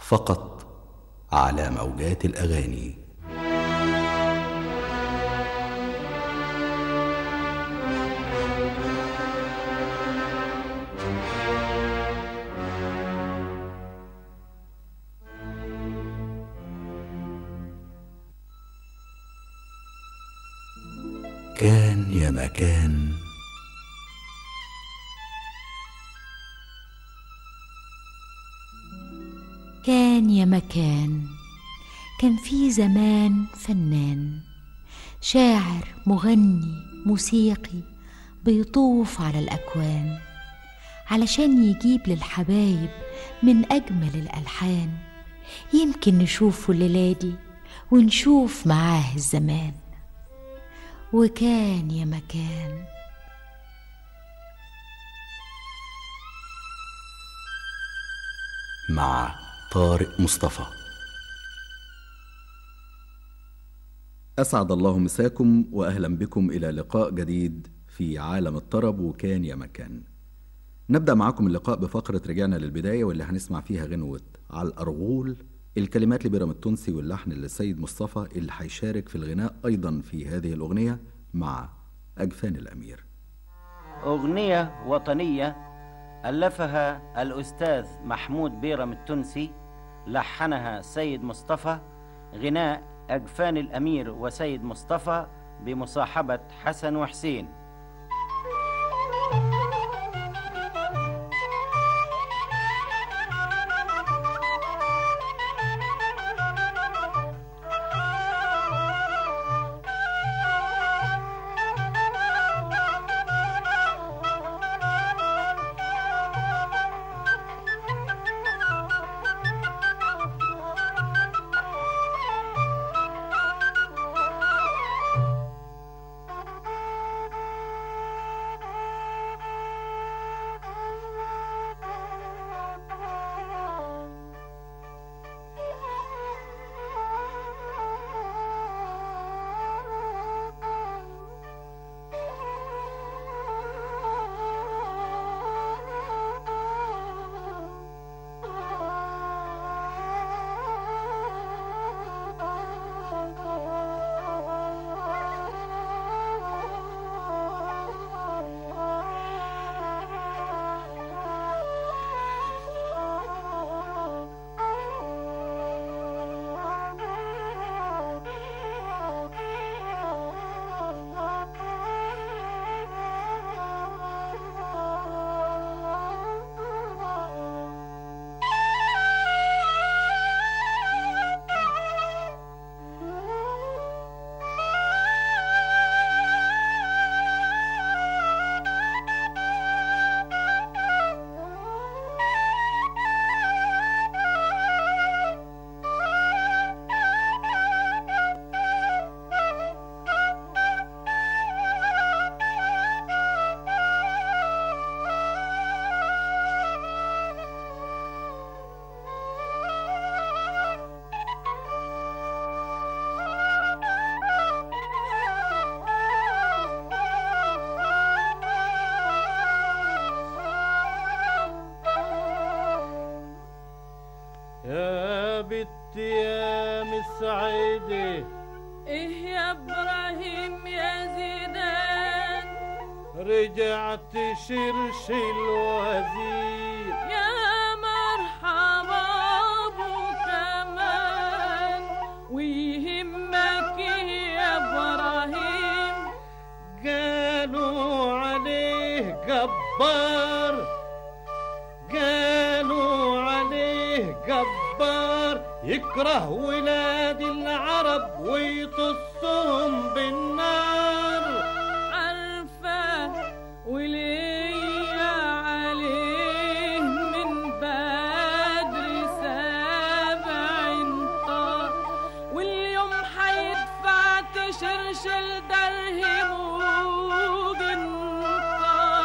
فقط على موجات الاغاني كان يا مكان كان يا مكان كان في زمان فنان شاعر مغني موسيقي بيطوف على الأكوان علشان يجيب للحبايب من أجمل الألحان يمكن نشوفه الليلة دي ونشوف معاه الزمان وكان يا مكان مع طارق مصطفى أسعد الله مساكم وأهلا بكم إلى لقاء جديد في عالم الطرب وكان يا مكان نبدأ معكم اللقاء بفقرة رجعنا للبداية واللي هنسمع فيها غنوة على الأرغول الكلمات لبيرام التونسي واللحن للسيد مصطفى اللي هيشارك في الغناء أيضا في هذه الأغنية مع أجفان الأمير أغنية وطنية ألفها الأستاذ محمود بيرم التونسي لحنها سيد مصطفى غناء أجفان الأمير وسيد مصطفى بمصاحبة حسن وحسين يا بت يا مسعدة ايه يا ابراهيم يا زيدان رجعت شرش الوزير يا مرحبا ابو كمان ويهمك يا ابراهيم قالوا عليه جبار قالوا عليه جبار يكره ولاد العرب ويطصهم بالنار عارفة وليا عليه من بدر سبعين طار واليوم حيدفع تشرشل درهم وقنطار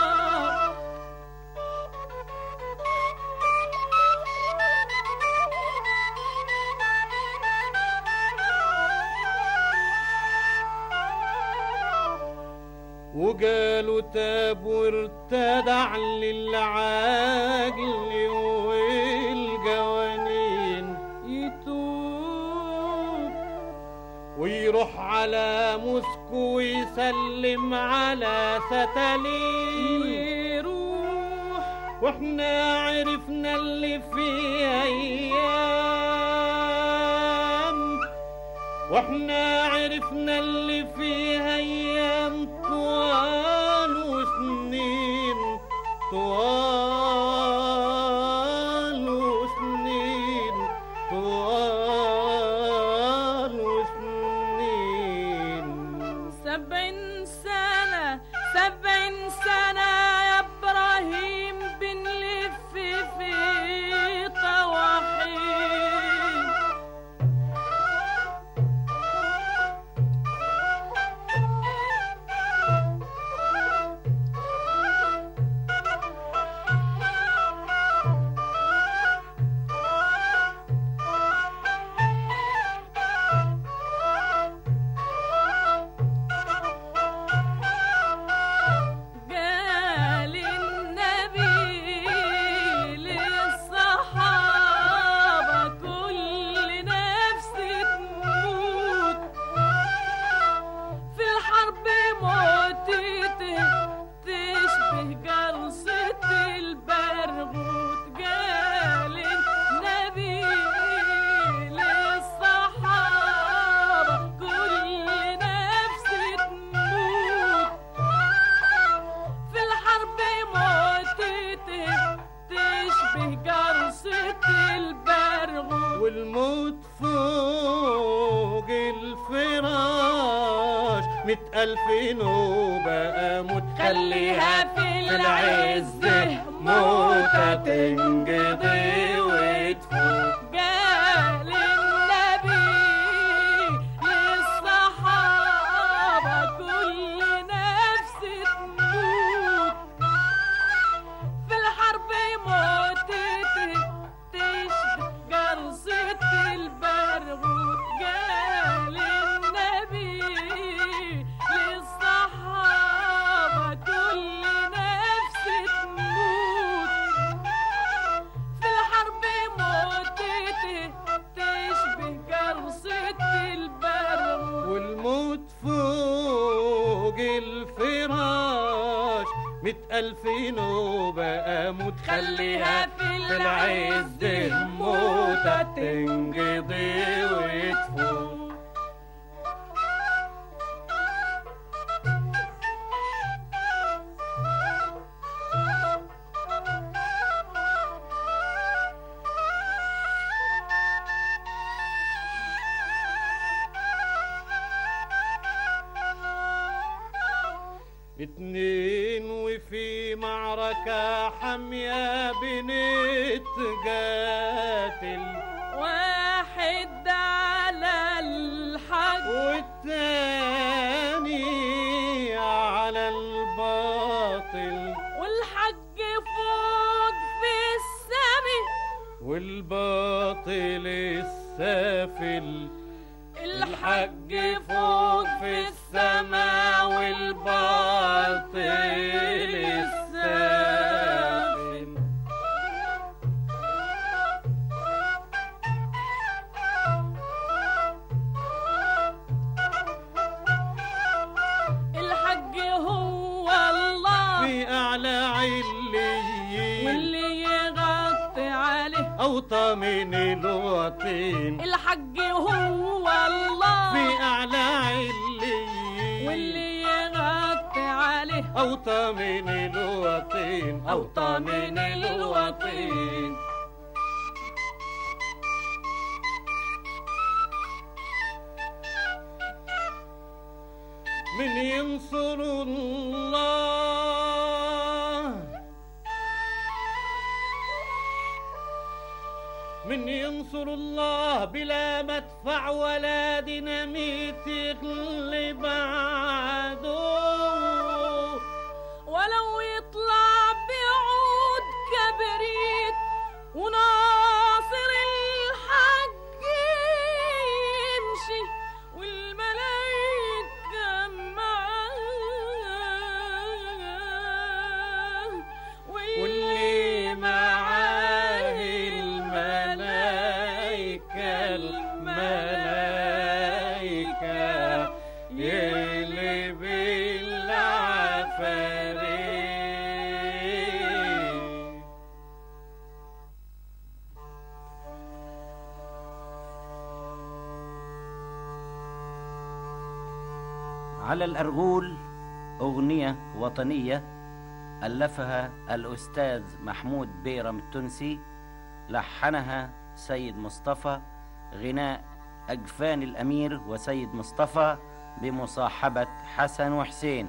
وقالوا تاب وارتدع للعاقل والقوانين على موسكو ويسلم على ستالين يروح واحنا عرفنا اللي فيه ايام واحنا عرفنا اللي فيه ايام طوال وسنين طوال وسنين طوال وسنين سبعين سنة سبعين سنة يا إبراهيم بنلف في طواحين قال النبي للصحابة كل نفس تموت في الحرب موتته تشبه قرصة البرغوث قال النبي للصحابة كل نفس تموت في الحرب موتته تشبه قرصة البرغوث والموت فوق الفراش مئة ألف نوبة أموت خليها في العز موتة تنقضي وتفوت قال النبي للصحابة كل نفس تموت في الحرب موتته تشبه قرصة البرغوث قال النبي للصحابة كل نفس تموت في الحرب موتته تشبه قرصة البرغوث والموت فوق الفراش مئة ألف نوبة أموت خليها في العز موتة تنقضي وتفوت اتنين وفي معركة حامية بنتقاتل واحد على الحق والتاني على الباطل والحق فوق في السما والباطل السافل الحق فوق في السما والباطل السافل الحق هو الله في أعلى عليين واللي يغطي عليه أوطى من الوطين الحق هو الله في أعلى عليين واللي يغطي عليه أوطى من الوطين أوطى من الوطين من ينصر الله من ينصر الله بلا مدفع ولا ديناميت يغلب عدو ولو يطلع بعود كبريت وناصر الحق يمشي والملايكة معاه واللي معاه الملائكة الملائكة على الأرغول أغنية وطنية ألفها الأستاذ محمود بيرم التونسي لحنها سيد مصطفى غناء أجفان الأمير وسيد مصطفى بمصاحبة حسن وحسين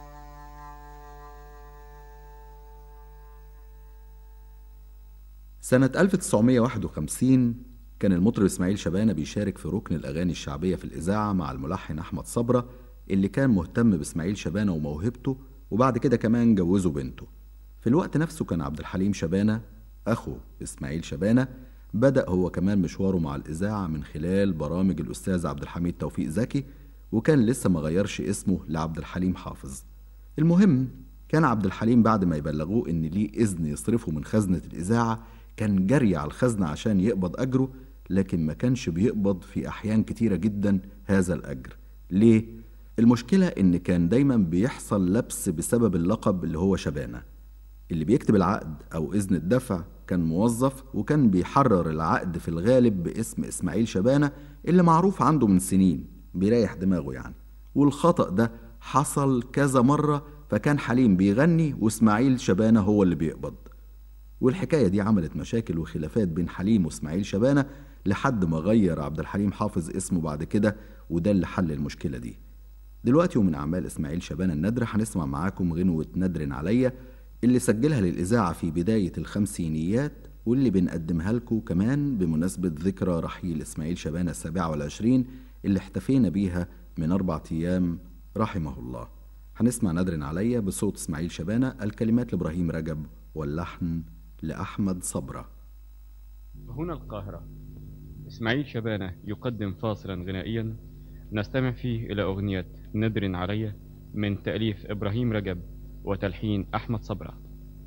سنة 1951 كان المطرب إسماعيل شبانة بيشارك في ركن الأغاني الشعبية في الإذاعة مع الملحن أحمد صبرة اللي كان مهتم بإسماعيل شبانة وموهبته وبعد كده كمان جوزه بنته في الوقت نفسه كان عبد الحليم شبانة أخو إسماعيل شبانة بدأ هو كمان مشواره مع الإذاعة من خلال برامج الأستاذ عبد الحميد توفيق زكي وكان لسه ما غيرش اسمه لعبد الحليم حافظ المهم كان عبد الحليم بعد ما يبلغوه إن ليه إذن يصرفه من خزنة الإذاعة كان جري على الخزنة عشان يقبض أجره لكن ما كانش بيقبض في أحيان كتيرة جدا هذا الأجر ليه؟ المشكلة إن كان دايما بيحصل لبس بسبب اللقب اللي هو شبانة اللي بيكتب العقد أو إذن الدفع كان موظف وكان بيحرر العقد في الغالب باسم إسماعيل شبانة اللي معروف عنده من سنين بيريح دماغه يعني والخطأ ده حصل كذا مرة فكان حليم بيغني وإسماعيل شبانة هو اللي بيقبض والحكاية دي عملت مشاكل وخلافات بين حليم وإسماعيل شبانة لحد ما غير عبد الحليم حافظ اسمه بعد كده وده اللي حل المشكلة دي دلوقتي ومن أعمال إسماعيل شبانة النادرة هنسمع معاكم غنوة ندر عليا اللي سجلها للإذاعة في بداية الخمسينيات واللي بنقدمها لكم كمان بمناسبة ذكرى رحيل إسماعيل شبانة السابعة والعشرين اللي احتفينا بيها من أربع أيام رحمه الله هنسمع ندر عليا بصوت إسماعيل شبانة الكلمات لإبراهيم رجب واللحن لأحمد صبرة هنا القاهرة إسماعيل شبانة يقدم فاصلا غنائيا نستمع فيه إلى أغنية ندر علي من تأليف إبراهيم رجب وتلحين أحمد صبرة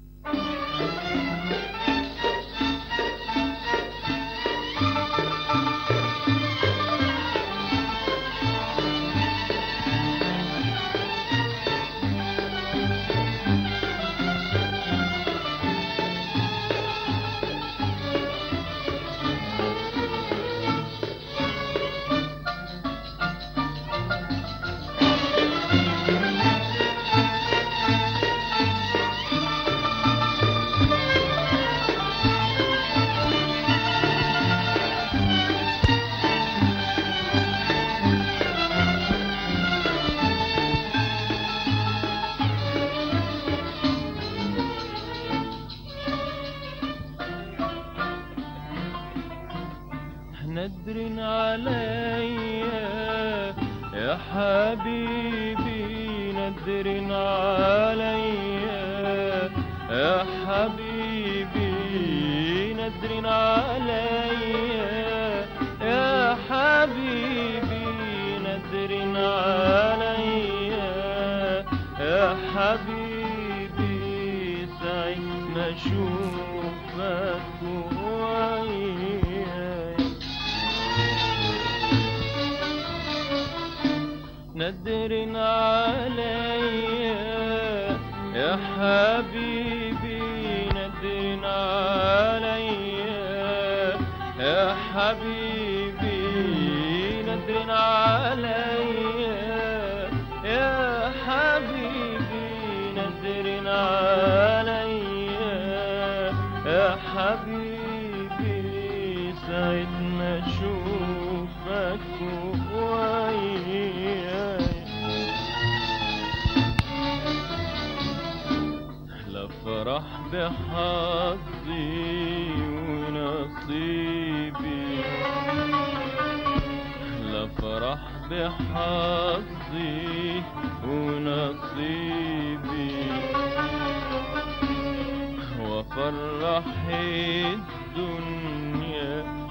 ندر عليا يا حبيبي ندر عليا يا حبيبي ندر عليا يا حبيبي ندر عليا يا حبيبي سعيد ما اشوفك وياي ندر عليا يا حبيبي ندر عليا يا حبيبي ندر عليا يا حبيبي ندر عليا يا حبيبي سعيد ما اشوفك وياي لفرح بحظي ونصيبي لفرح بحظي ونصيبي وفرح الدنيا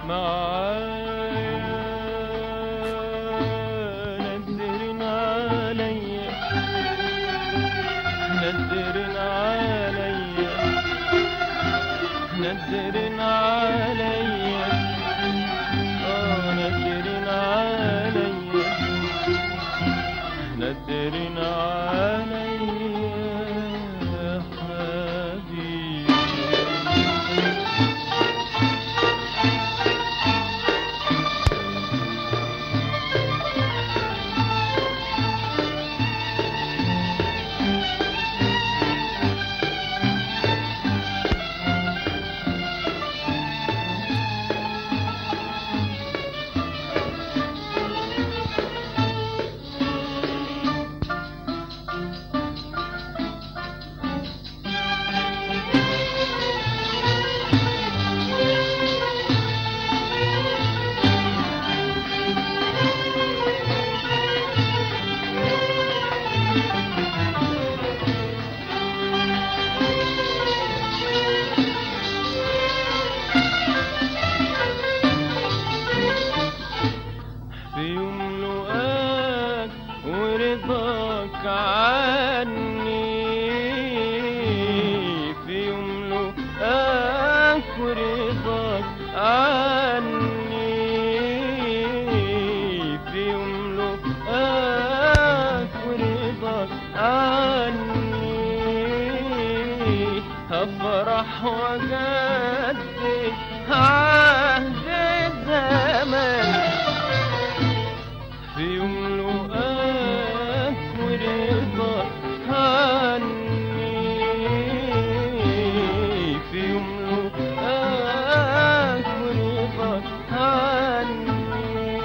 معايا ندر عليا ندر عليا ندر عليا آه ندر عليا ندر عليا يا حبيبي عني في يملؤك ورضاك عني هفرح وجدد عهد الزمان في يملؤك ورضاك عني في يملؤك ورضاك عني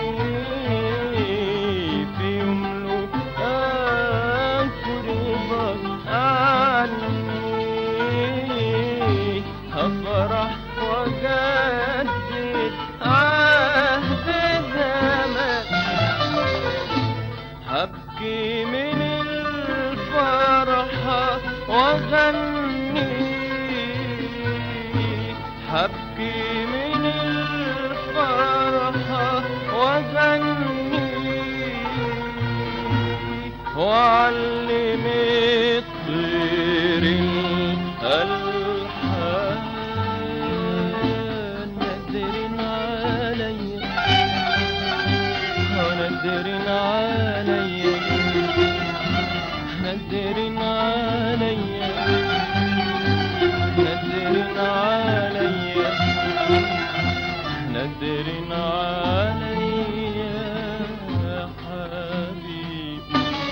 في يملؤك ورضاك عني هفرح وجدد عهد الزمان هبكي من الفرحة وأغني هبكي من الفرحة وأغني وأعلم الطير الألحان نذر علي نذر علي نذر علي نذر علي نذر علي يا حبيبي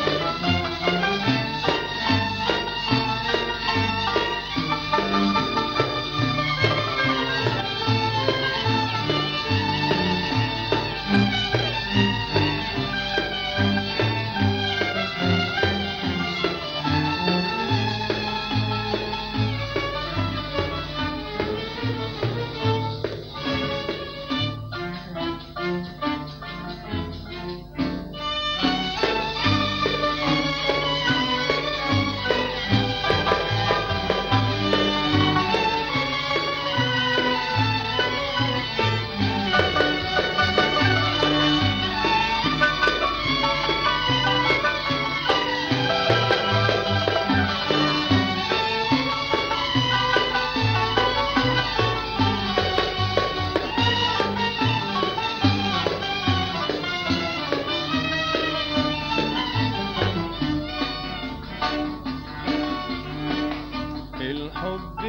الحب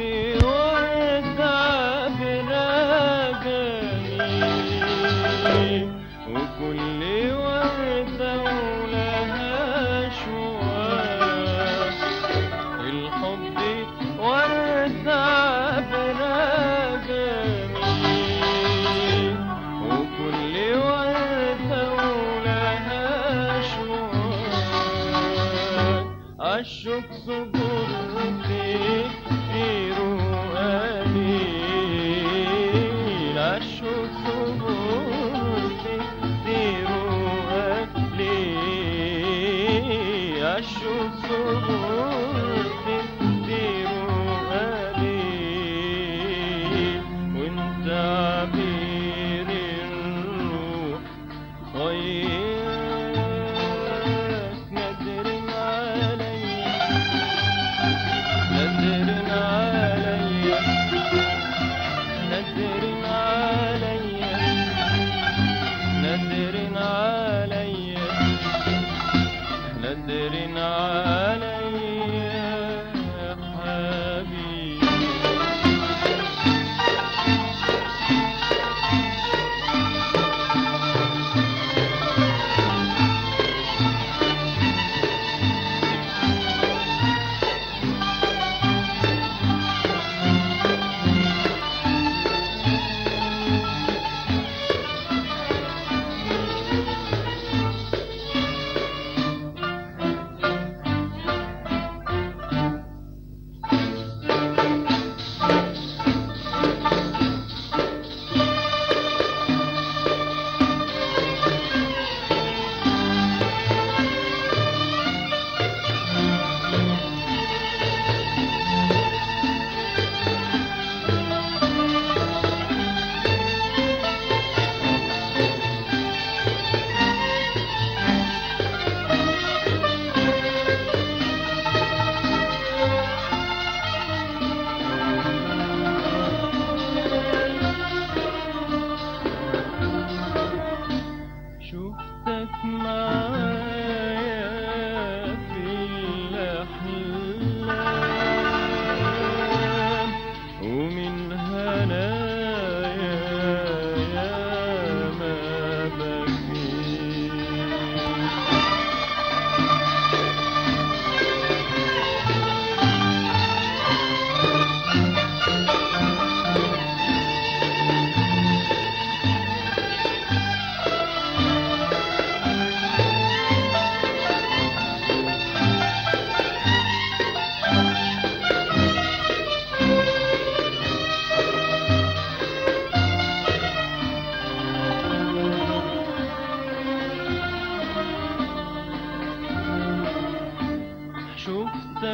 وردة براجلي وكل وردة ولها شواك الحب وردة براجلي وكل وردة ولها شواك أشك صبرتي في رؤالي أشك صبرتي في رؤالي أشك صبرتي في رؤالي وانت عبير الروح وياك نادر علي نادر علي نادر علي نادر علي نادر علي يا حبيبي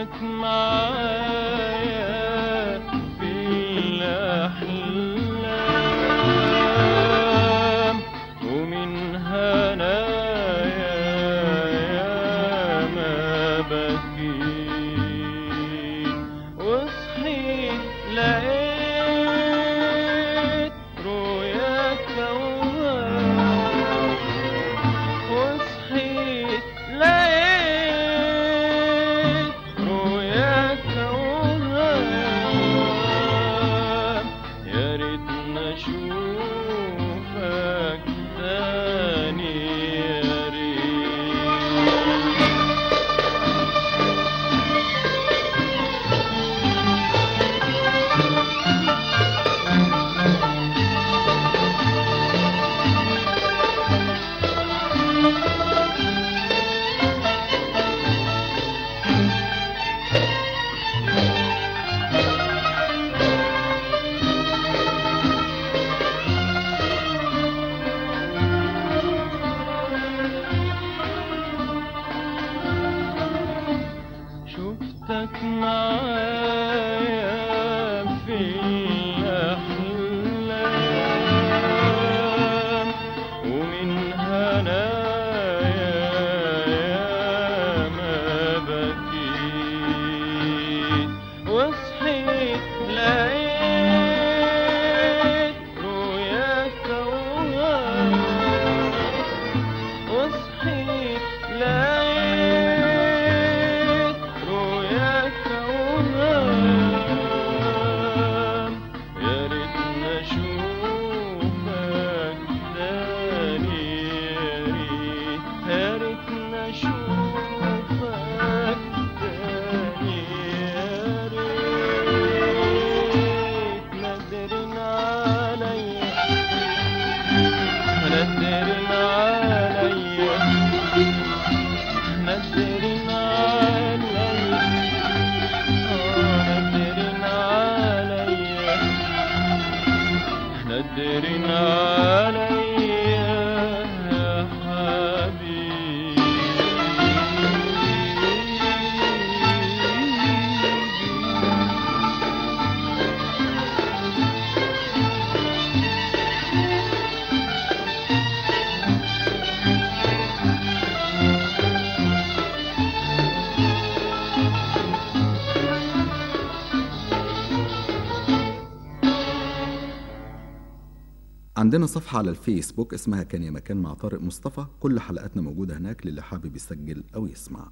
شفتك معايا في الأحلام ومن هنايا يا ما بكيت وصحيت لقيت رؤياك أوهام وصحيت لقيت رؤياك أوهام يا ريتنا أشوفك تاني يا ريت شفتك معايا في الأحلام ومن هنايا يا ما بكيت وصحيت لقيت رؤياك أوهام وصحيت لقيت رؤياك أوهام يا ريتنا أشوفك تاني يا ريت يا ريتنا أشوفك تاني يا ريت نادرين عليا نادرين عليا نادرين عليا آه، نادرين عليا نادرين عليا يا حبيبي عندنا صفحة على الفيسبوك اسمها كان يا مكان مع طارق مصطفى كل حلقاتنا موجودة هناك للي حابب يسجل أو يسمع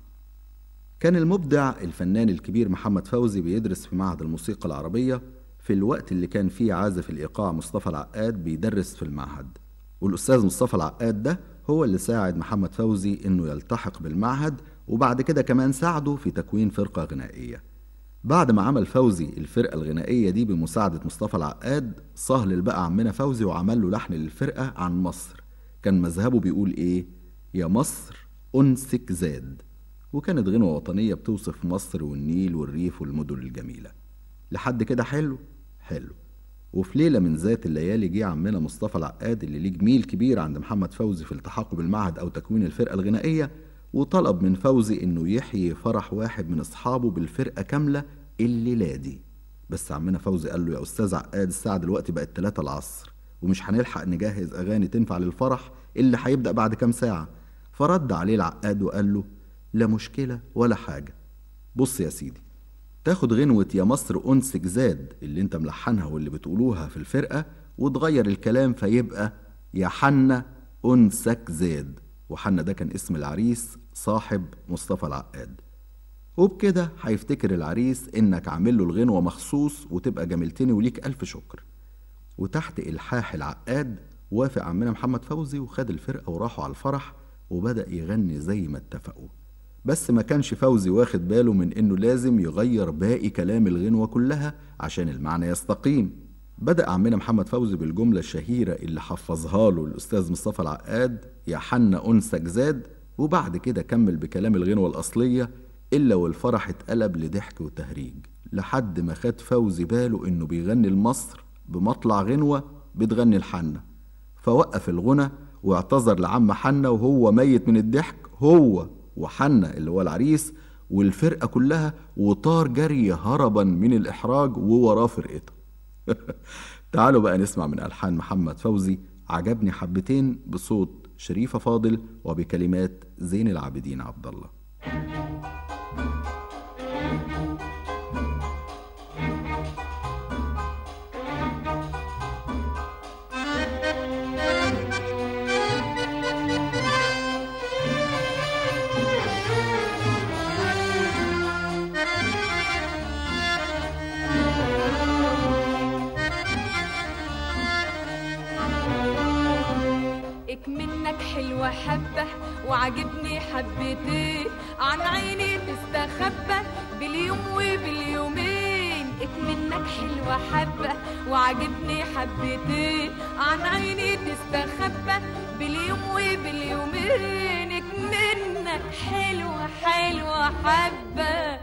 كان المبدع الفنان الكبير محمد فوزي بيدرس في معهد الموسيقى العربية في الوقت اللي كان فيه عازف الإيقاع مصطفى العقاد بيدرس في المعهد والأستاذ مصطفى العقاد ده هو اللي ساعد محمد فوزي إنه يلتحق بالمعهد وبعد كده كمان ساعده في تكوين فرقة غنائية بعد ما عمل فوزي الفرقة الغنائية دي بمساعدة مصطفى العقاد صهل البقى عمنا فوزي وعمل له لحن للفرقة عن مصر كان مذهبه بيقول إيه يا مصر أنسك زاد وكانت غنوة وطنية بتوصف مصر والنيل والريف والمدن الجميلة لحد كده حلو حلو وفي ليلة من ذات الليالي جه عمنا مصطفى العقاد اللي ليه جميل كبير عند محمد فوزي في التحاقه بالمعهد أو تكوين الفرقة الغنائية وطلب من فوزي إنه يحيي فرح واحد من أصحابه بالفرقة كاملة الليلة دي بس عمنا فوزي قال له يا أستاذ عقاد الساعة دلوقتي بقت 3 العصر ومش هنلحق نجهز أغاني تنفع للفرح اللي هيبدأ بعد كام ساعة فرد عليه العقاد وقال له لا مشكلة ولا حاجة بص يا سيدي تاخد غنوة يا مصر أنسك زاد اللي انت ملحنها واللي بتقولوها في الفرقة وتغير الكلام فيبقى يا حنة أنسك زاد وحنة ده كان اسم العريس صاحب مصطفى العقاد وبكده هيفتكر العريس انك عامل له الغنوة مخصوص وتبقى جميلتني وليك ألف شكر وتحت إلحاح العقاد وافق عمنا محمد فوزي وخد الفرقة وراحوا على الفرح وبدأ يغني زي ما اتفقوا بس ما كانش فوزي واخد باله من انه لازم يغير باقي كلام الغنوة كلها عشان المعنى يستقيم بدأ عمنا محمد فوزي بالجملة الشهيرة اللي حفظها له الأستاذ مصطفى العقاد يا حنا أنسك زاد وبعد كده كمل بكلام الغنوة الأصلية إلا والفرح اتقلب لضحك وتهريج لحد ما خد فوزي باله إنه بيغني لمصر بمطلع غنوة بتغني الحنة فوقف الغنى واعتذر لعم حنة وهو ميت من الضحك هو وحنة اللي هو العريس والفرقة كلها وطار جري هربا من الإحراج ووراه فرقته تعالوا بقى نسمع من ألحان محمد فوزي عجبني حبتين بصوت شريفة فاضل وبكلمات زين العابدين عبد الله اك منك حلوة حبة وعجبني حبتين عن عيني تستخبى باليوم وباليومين اك منك حلوة حبة وعجبني حبتين عن عيني تستخبى باليوم وباليومين اك منك حلوة حلوة حبة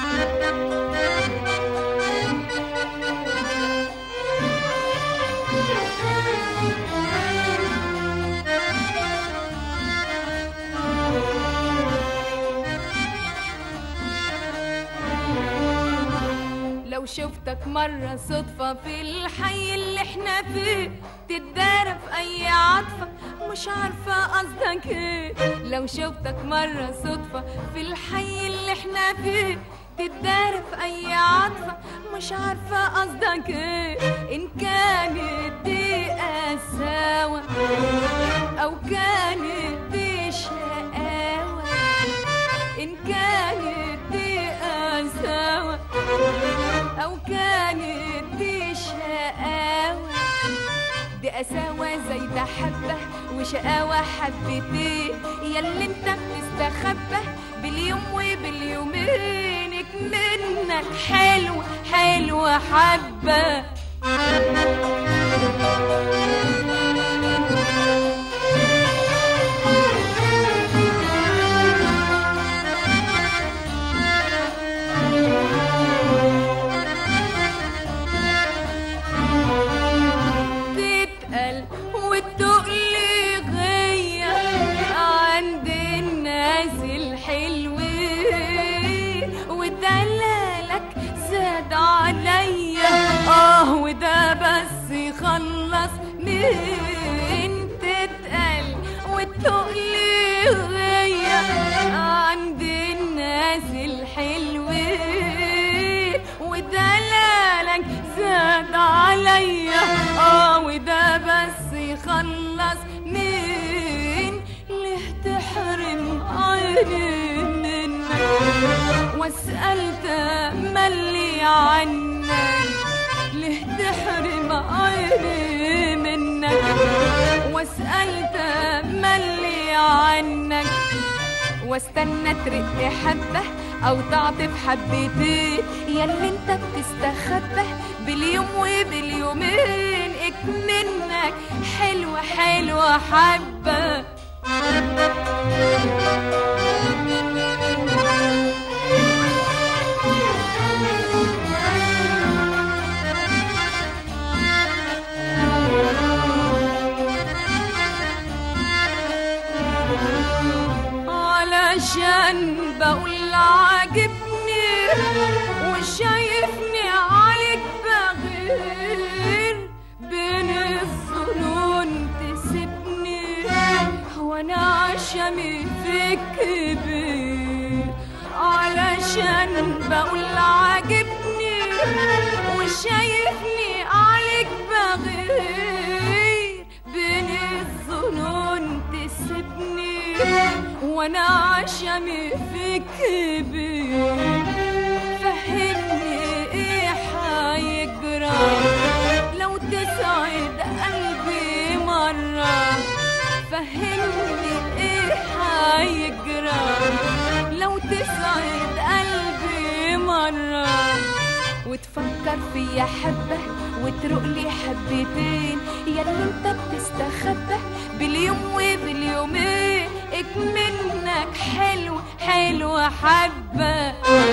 لو شفتك مرة صدفة في الحي اللي احنا فيه تتدارى في أي عطفة مش عارفة قصدك ايه لو شفتك مرة صدفة في الحي اللي احنا فيه تتدارى في أي عطفة مش عارفة قصدك ايه إن كانت دي قساوة أو كانت دي شقاوة إن كانت دي قساوة أو كانت دي شقاوة دي قساوة زايدة حبة وشقاوة حبتين ياللي انت بتستخبى باليوم وباليومين منك حلوة حلوة حبة تتقل وتقلي غية عند الناس الحلوين ودلالك زاد عليا اه وده بس يخلص من تتقل وتقلي غية عند الناس الحلوين ودلالك زاد عليا اه وده بس يخلص مين ليه تحرم عيني منك واسأل تملي عنك ليه تحرم عيني منك واسأل تملي عنك واستنى ترق حبة أو تعطف حبتين ياللي انت بتستخبى باليوم وباليومين اك منك حلوة حلوة حبة علشان بقول عاجبني وشايفني عليك بغير بين الظنون تسيبني وانا عشمي فيك كبير علشان بقول عاجبني وشايفني عليك بغير بين الظنون تسيبني وانا عشمي فيك كبير فهمني ايه حيجرى لو تسعد قلبي مرة فهمني ايه حيجرى لو تسعد قلبي مرة وتفكر فيا حبة وتروق لي حبتين ياللي انت بتستخبى باليوم وباليومين اك منك حلو حلوة حبة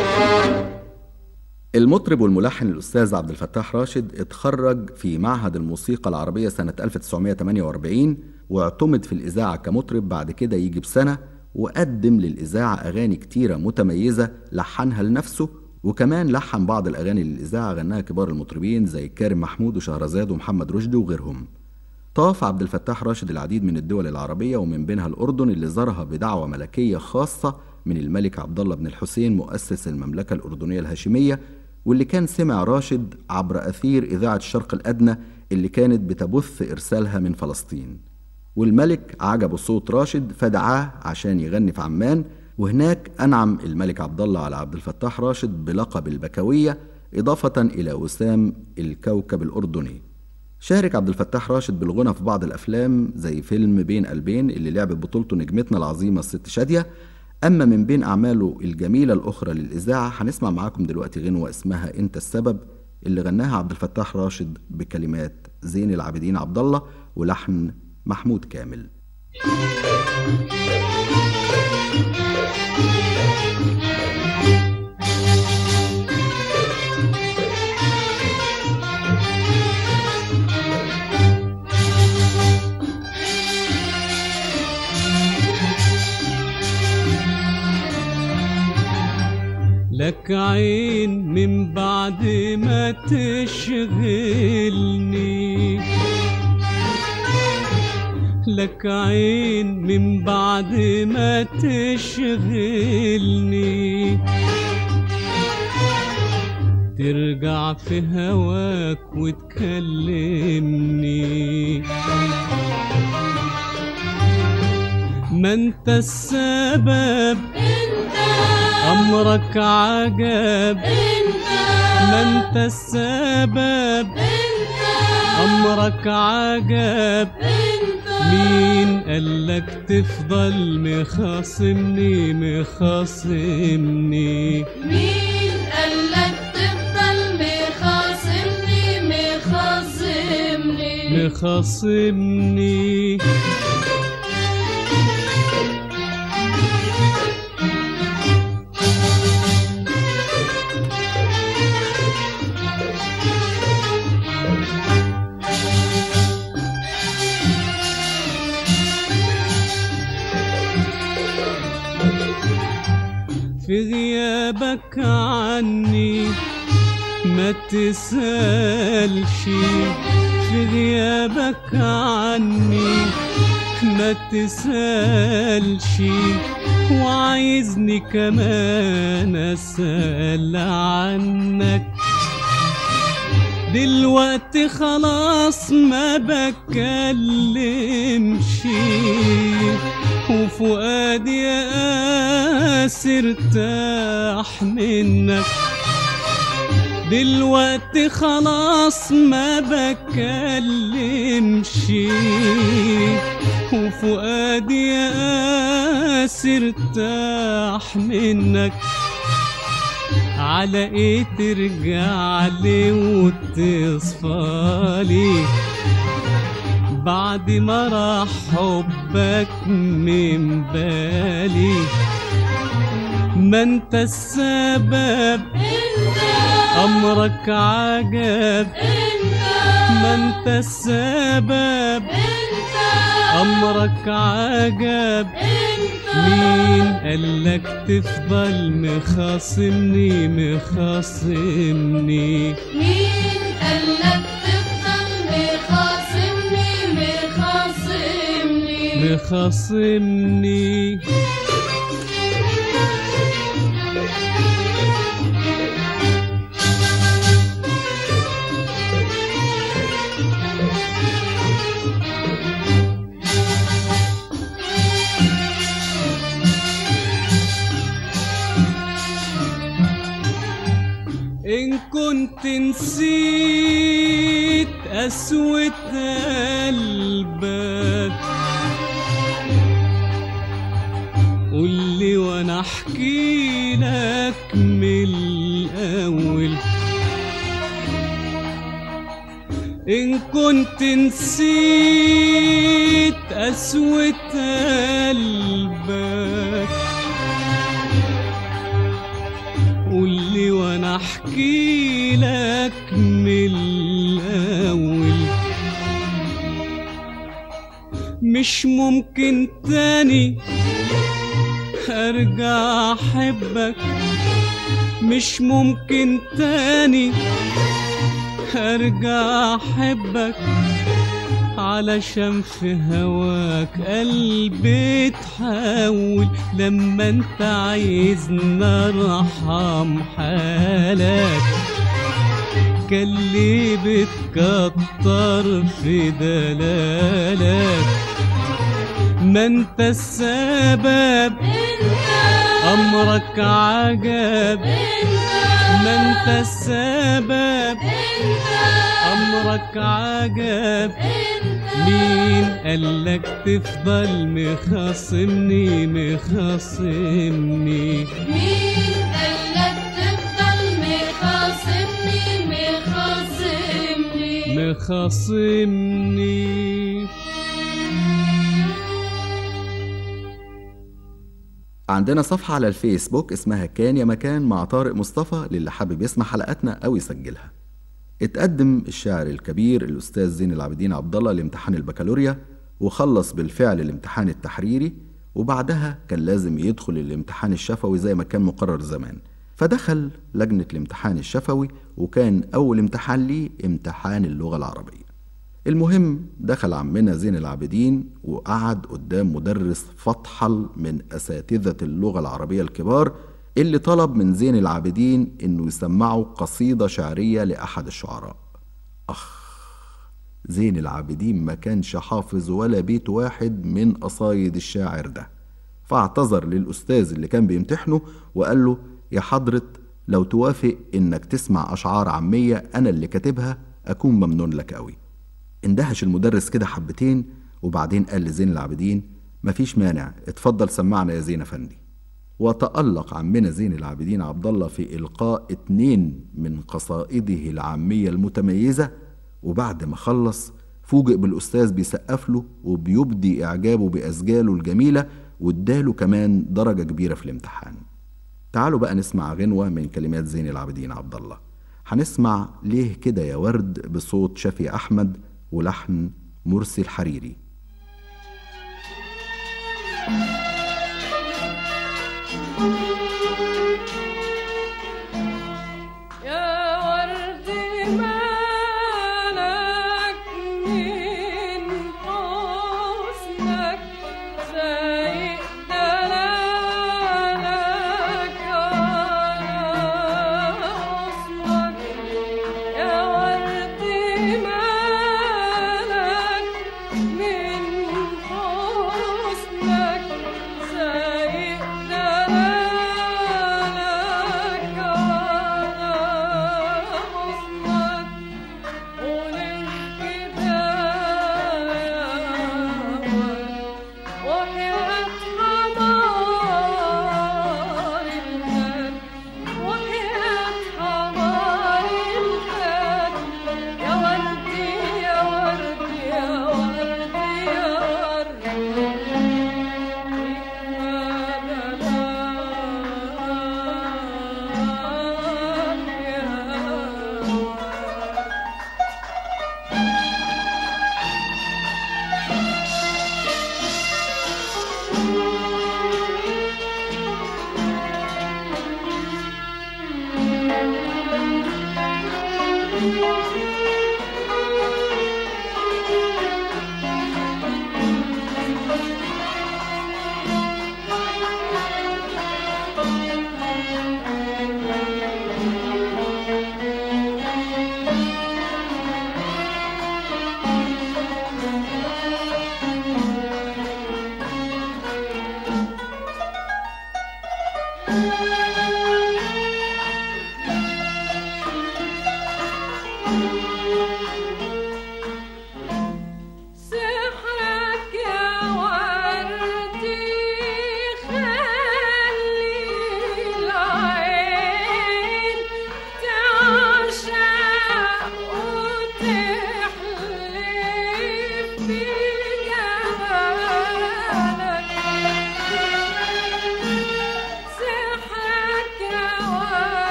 المطرب والملحن الأستاذ عبد الفتاح راشد اتخرج في معهد الموسيقى العربية سنة 1948 واعتمد في الإذاعة كمطرب بعد كده يجي بسنة وقدم للإذاعة أغاني كتيرة متميزة لحنها لنفسه وكمان لحن بعض الأغاني للإذاعة غناها كبار المطربين زي كارم محمود وشهرزاد ومحمد رشدي وغيرهم طاف عبد الفتاح راشد العديد من الدول العربية ومن بينها الأردن اللي زارها بدعوة ملكية خاصة من الملك عبد الله بن الحسين مؤسس المملكة الأردنية الهاشمية واللي كان سمع راشد عبر أثير إذاعة الشرق الأدنى اللي كانت بتبث إرسالها من فلسطين والملك عجبه صوت راشد فدعاه عشان يغني في عمان وهناك أنعم الملك عبد الله على عبد الفتاح راشد بلقب البكوية إضافة إلى وسام الكوكب الأردني شارك عبد الفتاح راشد بالغنى في بعض الأفلام زي فيلم بين قلبين اللي لعبت بطولته نجمتنا العظيمة الست شادية أما من بين أعماله الجميلة الأخرى للإذاعة هنسمع معاكم دلوقتي غنوة اسمها أنت السبب اللي غناها عبد الفتاح راشد بكلمات زين العابدين عبد الله ولحن محمود كامل لك عين من بعد ما تشغلني لك عين من بعد ما تشغلني ترجع في هواك وتكلمني ما انت السبب أمرك عجب ما انت السبب أمرك عجب مين قالك تفضل مخاصمني مخاصمني مين قالك تفضل مخاصمني مخاصمني مخاصمني في غيابك عني ما تسألش في غيابك عني ما تسألش وعايزني كمان أسأل عنك دلوقتي خلاص ما بكلمش وفؤادي قاس ارتاح منك دلوقتي خلاص ما بكلمش وفؤادي قاس ارتاح منك على ايه ترجع لي وتصفالي بعد ما راح حبك من بالي ما انت السبب امرك عجب ما انت السبب امرك عجب مين قالك تفضل مخاصمني مخاصمني مين قالك تفضل مخاصمني مخاصمني مخاصمني إن كنت نسيت قسوة قلبك قولي وأنا أحكي لك من الأول إن كنت نسيت قسوة قلبك قولي وانا احكي لك من الاول مش ممكن تاني ارجع احبك مش ممكن تاني ارجع احبك علشان في هواك قلبي اتحول لما انت عايزنا ارحم حالك كان ليه بتكتر في دلالك ما انت السبب امرك عجب ما انت السبب امرك عجب مين قالك تفضل مخاصمني مخاصمني مين قالك تفضل مخاصمني مخاصمني مخاصمني عندنا صفحة على الفيسبوك اسمها كان يا مكان مع طارق مصطفى للي حابب يسمع حلقاتنا أو يسجلها اتقدم الشاعر الكبير الأستاذ زين العابدين عبد الله لامتحان البكالوريا وخلص بالفعل الامتحان التحريري وبعدها كان لازم يدخل الامتحان الشفوي زي ما كان مقرر زمان فدخل لجنة الامتحان الشفوي وكان أول امتحان ليه امتحان اللغة العربية المهم دخل عمنا زين العابدين وقعد قدام مدرس فطحل من أساتذة اللغة العربية الكبار اللي طلب من زين العابدين إنه يسمعه قصيدة شعرية لأحد الشعراء أخ زين العابدين ما كانش حافظ ولا بيت واحد من قصايد الشاعر ده فاعتذر للأستاذ اللي كان بيمتحنه وقال له يا حضرة لو توافق إنك تسمع أشعار عامية أنا اللي كاتبها أكون ممنون لك أوي اندهش المدرس كده حبتين وبعدين قال لزين العابدين مفيش مانع اتفضل سمعنا يا زين افندي وتألق عمنا زين العابدين عبد الله في إلقاء اتنين من قصائده العامية المتميزة وبعد ما خلص فوجئ بالأستاذ بيسقف له وبيبدي إعجابه بأسجاله الجميلة واداله كمان درجة كبيرة في الامتحان تعالوا بقى نسمع غنوة من كلمات زين العابدين عبد الله هنسمع ليه كده يا ورد بصوت شفي أحمد ولحن مرسي الحريري يا ورد مالك من حسنك سايق دلالك على حسنك يا ورد مالك من حسنك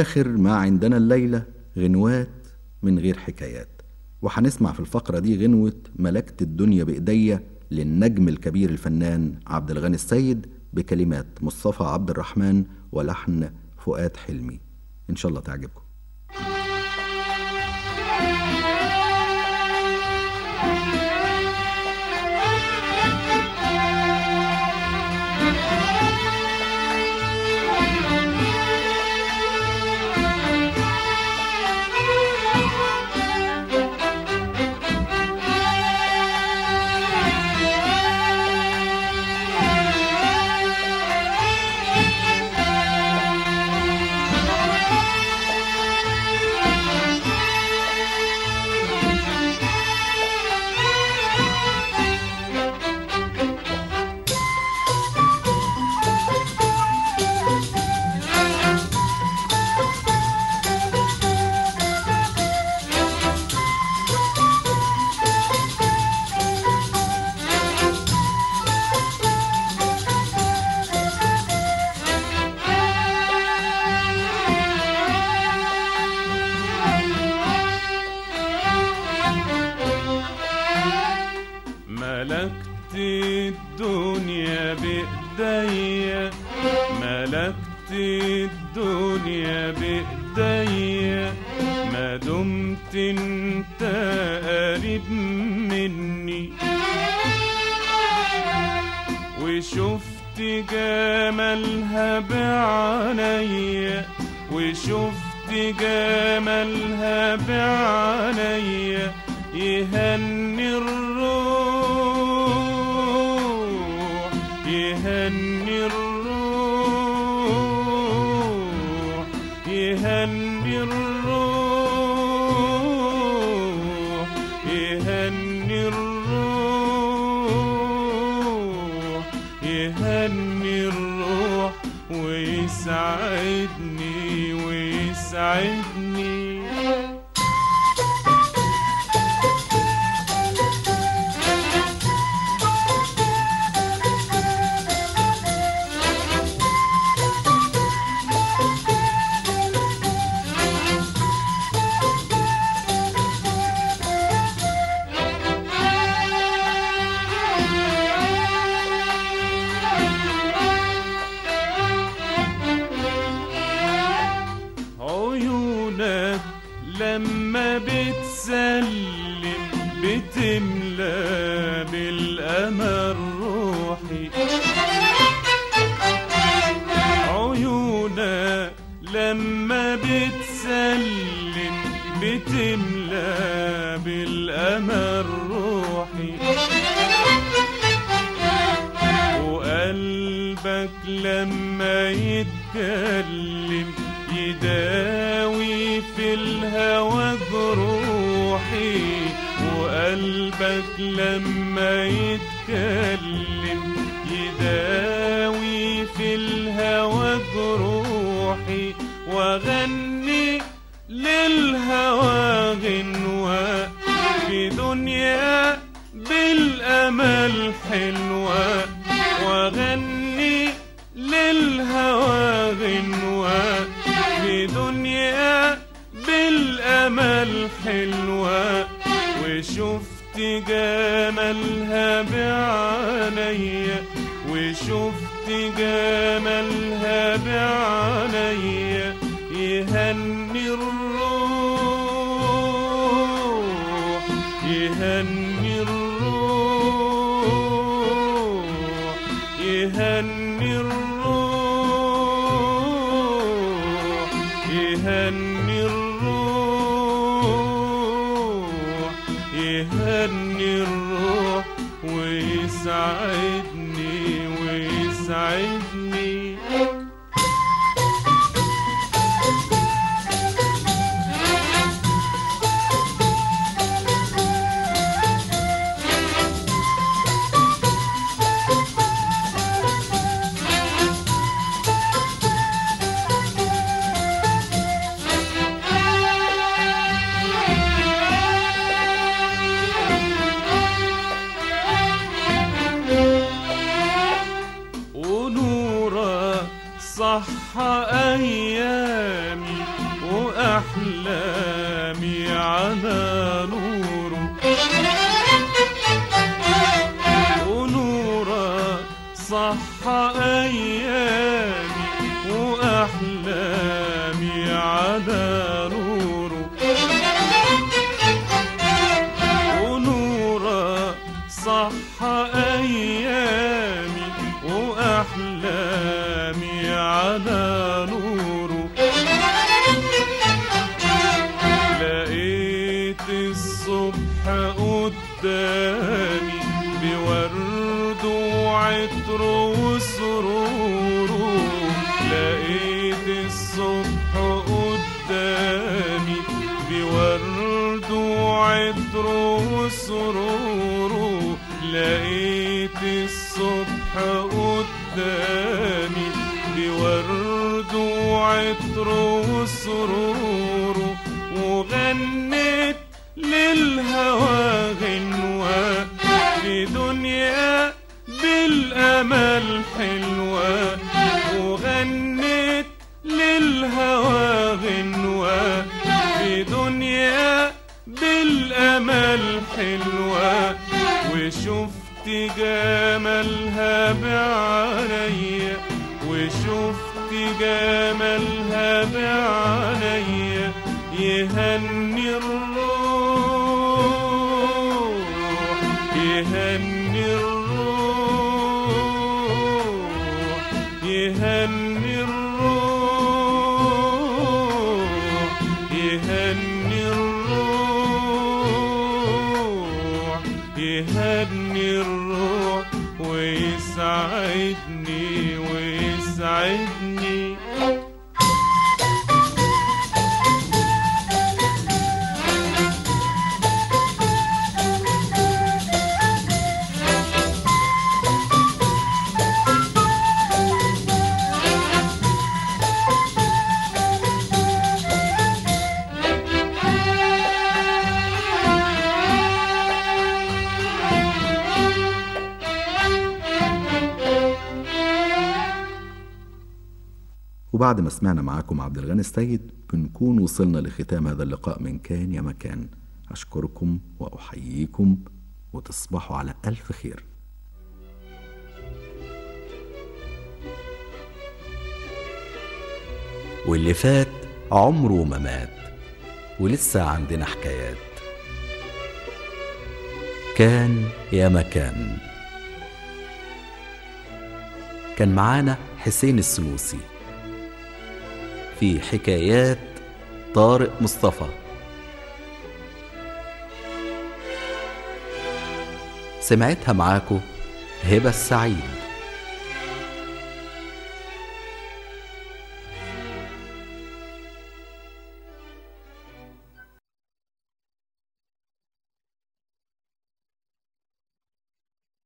آخر ما عندنا الليلة غنوات من غير حكايات وهنسمع في الفقرة دي غنوة ملكت الدنيا بإيديا للنجم الكبير الفنان عبد الغني السيد بكلمات مصطفى عبد الرحمن ولحن فؤاد حلمي إن شاء الله تعجبكم ملكت الدنيا بإيديا ملكت الدنيا بإيديا ما دمت انت قريب مني وشفت جمالها بعينيا وشفت جمالها بعينيا يهني الروح يهني الروح يهني الروح يهني الروح يهني الروح ويسعدني ويسعدني عيونك لما بتسلم بتملى بالأمل روحي عيونك لما بتسلم بتملى بالأمل روحي وقلبك لما يتكلم يداوي في الهوى جروحي وقلبك لما يتكلم يداوي في الهوى جروحي واغني للهوى غنوة في دنيا بالأمل حلوة واغني للهوى غنوة في دنيا بالأمل حلوة وشفت جمالها بعينيا وشفت جمالها بعينيا يهني الروح يهني الروح يهني الروح يهني الروح يهني الروح ويسعدني ويسعدني الصبح قدامي بورد وعطر وسروره لقيت الصبح قدامي بورد وعطر وسروره لقيت الصبح قدامي بورد وعطر وسروره وغنيت للهوى غنوة في دنيا بالأمل حلوة وغنيت للهوى غنوة في دنيا بالأمل حلوة وشفت جمالها بعينيا وشفت جمالها بعينيا يهني الروح يهني الروح يهني الروح يهني الروح يهني الروح ويسعدني ويسعدني وبعد ما سمعنا معاكم عبد الغني السيد بنكون وصلنا لختام هذا اللقاء من كان يا مكان أشكركم وأحييكم وتصبحوا على ألف خير واللي فات عمره ما مات ولسه عندنا حكايات كان يا مكان كان معانا حسين السنوسي في حكايات طارق مصطفى سمعتها معاكو هبة السعيد